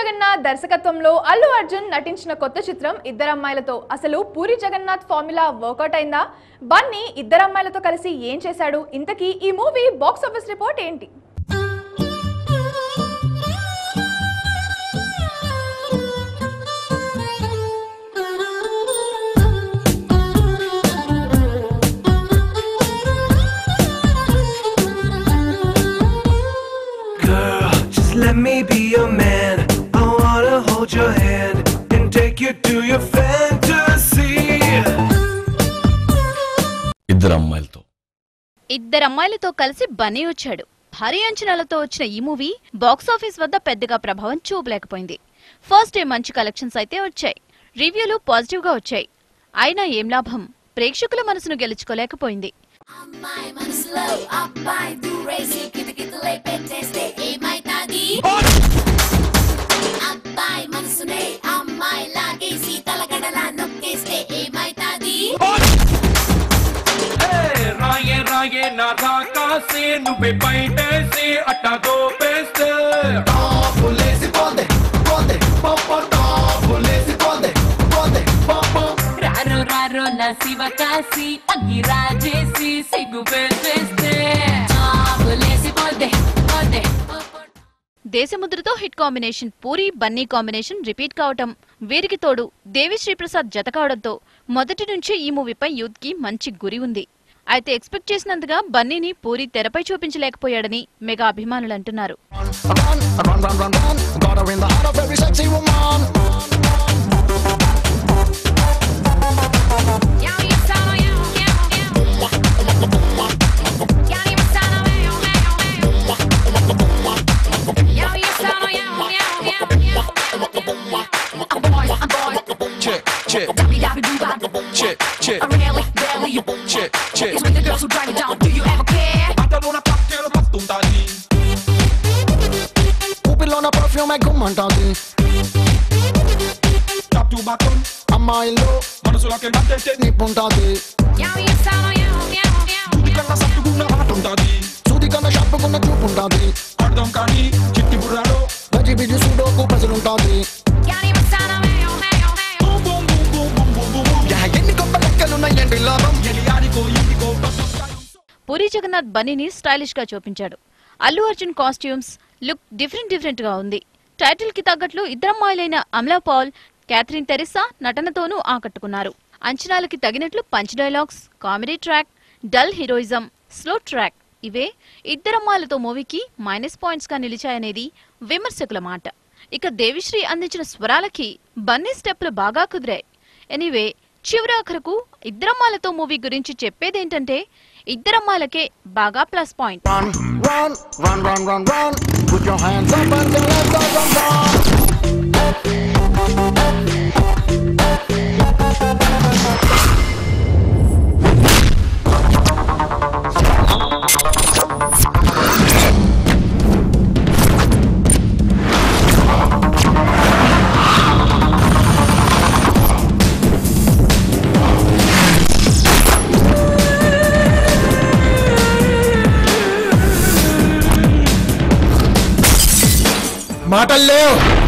జగన్నాథ్ దర్శకత్వంలో అల్లు అర్జున్ నటించిన కొత్త చిత్రం ఇద్దరమ్మాయిలతో అసలు పూరి జగన్నాథ్ ఫార్ములా వర్కౌట్ అయిందా బన్నీ ఇద్దరమ్మాయిలతో కలిసి ఏం చేశాడు ఇంతకీ ఈ మూవీ బాక్స్ ఆఫీస్ రిపోర్ట్ ఏంటి Girl, just let me be your man. I wanna hold your hand and take you to your fantasy. ఇద్దరు అమ్మాయిలతో ఇద్దరు అమ్మాయిలతో కలిసి బన్నీ వచ్చాడు భారీ అంచనాలతో వచ్చిన ఈ మూవీ బాక్సాఫీస్ వద్ద పెద్దగా ప్రభావం చూపలేకపోయింది ఫస్ట్ డే మంచి కలెక్షన్స్ అయితే వచ్చాయి రివ్యూలు పాజిటివ్ గా వచ్చాయి అయినా ఏం లాభం ప్రేక్షకుల మనసును గెలుచుకోలేకపోయింది అమ్మాయి మనసులో అబ్బాయి దూరేసి కితకితలై పెట్టేస్తే ఏమైతాది అబ్బాయి మనసునే అమ్మాయి లాగేసి తలగడలా నొక్కేస్తే ఏమైతాది రాయే రాయే నా రాకాసే నువ్వే బయటేసి అట్టా దోపేస్తే రారో రారో నా శివ కాసి అగ్గి రాజేసి సిగ్గు పెట్టేస్తే లేసిపోద్దే పోద్దే దేశముద్రతో hit combination Puri Bunny combination repeat కావటం వీరికి తోడు దేవిశ్రీ ప్రసాద్ జత కావడంతో మొదటి నుంచే ఈ మూవీపై యూత్ కి మంచి గురి ఉంది అయితే ఎక్స్పెక్ట్ చేసినంతగా బన్నీని పూరి తెరపై చూపించలేకపోయాడని మెగా అభిమానులు అంటున్నారు run, run, run, run, run. Got her in the heart of every sexy woman. Chick, chick, chick, chick, chick, chick. అతను పక్కేలు పత్తుంటాది ఊపిరిలోన పర్ఫ్యూమ్ గుమ్మంటాది టాప్ టు బాటమ్ అమ్మాయిల్లో మనసులోకి నట్టేస్తే నిప్పుంటాది నీ కన్నా సట్టుకున్న ఆటుంటాది సూది కన్నా షాపుకున్న చూపుంటాది అర్థం కానీ చిట్టి బుర్రాలో గజి బిజి సూడోకు ప్రజలుంటాది boom boom boom boom boom boom boom boom. Yeah, ఎన్ని గొప్ప లెక్కలున్నాయండి లాభం ఎలియానికో ఇంటికో పూరి జగన్నాథ్ బన్నీని స్టైలిష్ గా చూపించాడు Allu Arjun costumes look different different గా ఉంది టైటిల్ కి తగ్గట్లు ఇద్దరమ్మాయిలైన అమలా పాల్ క్యాథరిన్ తెరిసా నటనతోనూ ఆకట్టుకున్నారు అంచనాలకి తగినట్లు punch dialogues comedy track dull heroism slow track ఇవే ఇద్దరమ్మాయిలతో మూవీకి మైనస్ పాయింట్స్ గా నిలిచాయనేది విమర్శకుల మాట ఇక దేవిశ్రీ అందించిన స్వరాలకి బన్నీ స్టెప్లు బాగా కుదిరాయి ఎనీవే చివరాఖరకు ఇద్దరమ్మాలతో మూవీ గురించి చెప్పేదేంటంటే ఇద్దరమ్మాలకే బాగా plus point Run, run, run, run, run, run. Put your hands up and say let's go, run, run. మాటలు లేవు